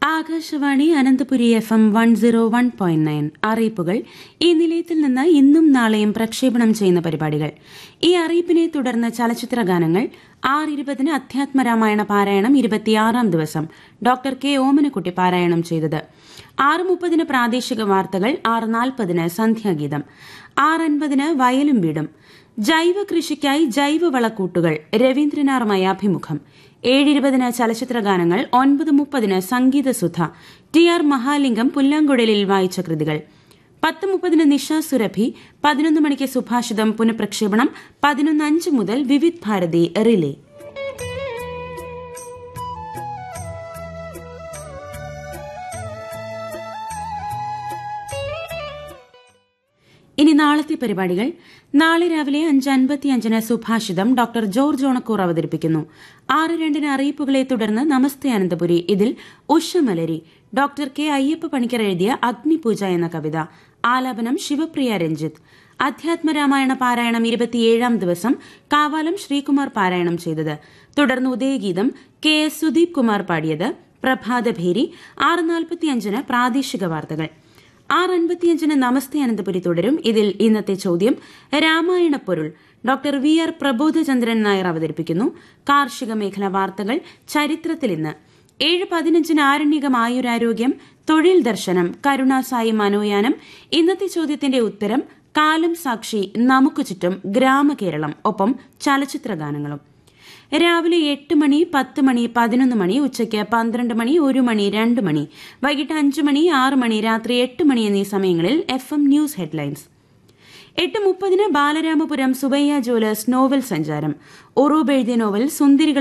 Akashvani Ananthapuri F M one zero one point nine അറിയിപ്പുകൾ ഈ നിലയത്തിൽ നിന്ന് ഇന്നും നാളെയും പ്രക്ഷേപണം ചെയ്യുന്ന പരിപാടികൾ ഈ അറിയിപ്പിനെ തുടർന്ന് ചലച്ചിത്ര ഗാനങ്ങൾ ആറ് ഇരുപതിന് അധ്യാത്മരാമായണ പാരായണം ഇരുപത്തിയാറാം ദിവസം ഡോക്ടർ കെ ഓമനക്കുട്ടി പാരായണം ചെയ്തത് ആറ് മുപ്പതിന് പ്രാദേശിക വാർത്തകൾ ആറ് നാൽപ്പതിന് സന്ധ്യാഗീതം ആറ് അൻപതിന് വയലും വീടും ജൈവ കൃഷിക്കായി ജൈവ വളക്കൂട്ടുകൾ രവീന്ദ്രനാറുമായി അഭിമുഖം ഏഴിരുപതിന് ചലച്ചിത്ര ഗാനങ്ങൾ ഒൻപത് മുപ്പതിന് സംഗീതസുധ ടി ആർ മഹാലിംഗം പുല്ലാങ്കുഴലിൽ വായിച്ച കൃതികൾ പത്ത് മുപ്പതിന് നിഷ സുരഭി പതിനൊന്ന് മണിക്ക് സുഭാഷിതം പുനഃപ്രക്ഷേപണം പതിനൊന്ന് അഞ്ച് മുതൽ വിവിധ് ഭാരതി റിലേ ഇനി നാളത്തെ പരിപാടികൾ നാളെ രാവിലെ അഞ്ച് അൻപത്തിയഞ്ചിന് സുഭാഷിതം ഡോക്ടർ ജോർജ് ഓണക്കൂർ അവതരിപ്പിക്കുന്നു ആറ് രണ്ടിന് അറിയിപ്പുകളെ തുടർന്ന് നമസ്തേ അനന്തപുരി ഇതിൽ ഉഷമലരി ഡോക്ടർ കെ അയ്യപ്പ പണിക്കർ എഴുതിയ അഗ്നിപൂജ എന്ന കവിത ആലാപനം ശിവപ്രിയ രഞ്ജിത്ത് അധ്യാത്മരാമായണ പാരായണം ഇരുപത്തിയേഴാം ദിവസം കാവാലം ശ്രീകുമാർ പാരായണം ചെയ്തത് തുടർന്ന് ഉദയഗീതം കെ എസ് സുദീപ് കുമാർ പാടിയത് പ്രഭാതഭേരി ആറ് നാൽപ്പത്തിയഞ്ചിന് പ്രാദേശിക വാർത്തകൾ ആറ് അൻപത്തിയഞ്ചിന് നമസ്തേ അനന്തപുരി തുടരും ഇതിൽ ഇന്നത്തെ ചോദ്യം രാമായണ പൊരുൾ doctor V R Prabodhachandran Nair അവതരിപ്പിക്കുന്നു കാർഷിക മേഖല വാർത്തകൾ ചരിത്രത്തിൽ ഇന്ന് ഏഴ് പതിനഞ്ചിന് ആരണ്യകം ആയുരാരോഗ്യം തൊഴിൽ ദർശനം കരുണാസായി മനോയാനം ഇന്നത്തെ ചോദ്യത്തിന്റെ ഉത്തരം കാലം സാക്ഷി നമുക്ക് ചുറ്റും ഗ്രാമകേരളം ഒപ്പം ചലച്ചിത്ര ഗാനങ്ങളും രാവിലെ എട്ട് മണി പത്ത് മണി പതിനൊന്ന് മണി ഉച്ചയ്ക്ക് പന്ത്രണ്ട് മണി ഒരു മണി രണ്ട് മണി വൈകിട്ട് അഞ്ച് മണി ആറ് മണി രാത്രി എട്ട് മണി എന്നീ സമയങ്ങളിൽ എഫ് എം ന്യൂസ് ഹെഡ്ലൈൻസ് എട്ട് മുപ്പതിന് ബാലരാമപുരം സുബയ്യ ജ്വല്ലേഴ്സ് നോവൽ സഞ്ചാരം ഒറൂബ് എഴുതിയ നോവൽ സുന്ദരികൾ